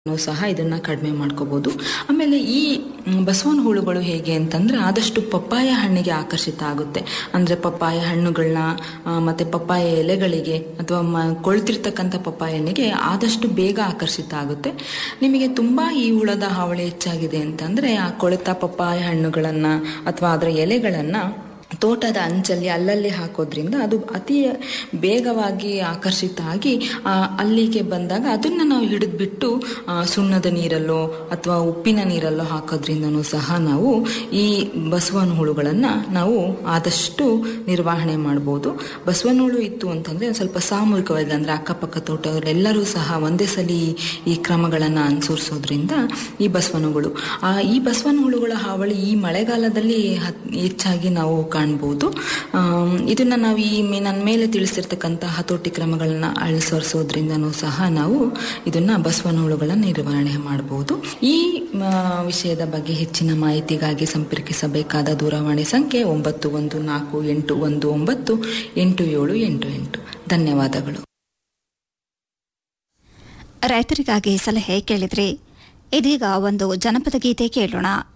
ಸಹ ಇದನ್ನ ಕಡಿಮೆ ಮಾಡ್ಕೋಬಹುದು ಆಮೇಲೆ ಈ ಮ್, ಬಸವನ ಹುಳುಗಳು ಹೇಗೆ ಅಂತಂದ್ರೆ ಆದಷ್ಟು ಪಪ್ಪಾಯ ಹಣ್ಣಿಗೆ ಆಕರ್ಷಿತ ಆಗುತ್ತೆ ಅಂದ್ರೆ ಪಪ್ಪಾಯ ಹಣ್ಣುಗಳನ್ನ ಆ, ಮತ್ತೆ ಪಪ್ಪಾಯ ಎಲೆಗಳಿಗೆ ಅಥವಾ ಮ ಕೊಳ್ತಿರ್ತಕ್ಕಂಥ ಪಪ್ಪಾಯ ಹಣ್ಣಿಗೆ ಆದಷ್ಟು ಬೇಗ ಆಕರ್ಷಿತ ಆಗುತ್ತೆ ನಿಮಗೆ ತುಂಬಾ ಈ ಹುಳದ ಹಾವಳಿ ಹೆಚ್ಚಾಗಿದೆ ಅಂತಂದ್ರೆ ಆ ಕೊಳೆತ ಪಪ್ಪಾಯ ಹಣ್ಣುಗಳನ್ನ ಅಥವಾ ಅದರ ಎಲೆಗಳನ್ನ ತೋಟದ ಅಂಚಲ್ಲಿ ಅಲ್ಲಲ್ಲಿ ಹಾಕೋದ್ರಿಂದ ಅದು ಅತಿ ಬೇಗವಾಗಿ ಆಕರ್ಷಿತ ಆಗಿ ಆ, ಅಲ್ಲಿಗೆ ಬಂದಾಗ ಅದನ್ನು ನಾವು ಹಿಡಿದ್ಬಿಟ್ಟು ಆ, ಸುಣ್ಣದ ನೀರಲ್ಲೋ ಅಥವಾ ಉಪ್ಪಿನ ನೀರಲ್ಲೋ ಹಾಕೋದ್ರಿಂದನೂ ಸಹ ನಾವು ಈ ಬಸವನ ಹುಳುಗಳನ್ನು ನಾವು ಆದಷ್ಟು ನಿರ್ವಹಣೆ ಮಾಡ್ಬೋದು ಬಸವನ ಹುಳು ಇತ್ತು ಅಂತಂದರೆ ಒಂದು ಸ್ವಲ್ಪ ಸಾಮೂಹಿಕವಾಗಿ ಅಂದರೆ ಅಕ್ಕಪಕ್ಕ ತೋಟದಲ್ಲೆಲ್ಲರೂ ಸಹ ಒಂದೇ ಸಲ ಈ- ಈ ಕ್ರಮಗಳನ್ನು ಅನುಸರಿಸೋದ್ರಿಂದ ಈ ಬಸವನ ಹುಳು ಆ, ಈ ಬಸವನ ಹುಳುಗಳ ಹಾವಳಿ ಈ ಮಳೆಗಾಲದಲ್ಲಿ ಹತ್- ಹೆಚ್ಚಾಗಿ ನಾವು ಕಾಣ್ಬೋದು ಆಮ್, ಇದನ್ನ ನಾವು ಈ ಮೇ- ನನ್ನ ಮೇಲೆ ತಿಳಿಸಿರ್ತಕ್ಕಂಥ ಹತೋಟಿ ಕ್ರಮಗಳನ್ನ ಅನುಸರಿಸೋದ್ರಿಂದನೂ ಸಹ ನಾವು ಇದನ್ನ ಬಸವನ ಹುಳುಗಳನ್ನ ನಿರ್ವಹಣೆ ಮಾಡಬಹುದು ಈ ಮ, ವಿಷಯದ ಬಗ್ಗೆ ಹೆಚ್ಚಿನ ಮಾಹಿತಿಗಾಗಿ ಸಂಪರ್ಕಿಸಬೇಕಾದ ದೂರವಾಣಿ ಸಂಖ್ಯೆ ಒಂಬತ್ತು ಒಂದು ನಾಲ್ಕು ಎಂಟು ಒಂದು ಒಂಬತ್ತು ಎಂಟು ಏಳು ಎಂಟು ಎಂಟು ಧನ್ಯವಾದಗಳು ರೈತರಿಗಾಗಿ ಸಲಹೆ ಕೇಳಿದ್ರಿ ಇದೀಗ ಒಂದು ಜನಪದ ಗೀತೆ ಕೇಳೋಣ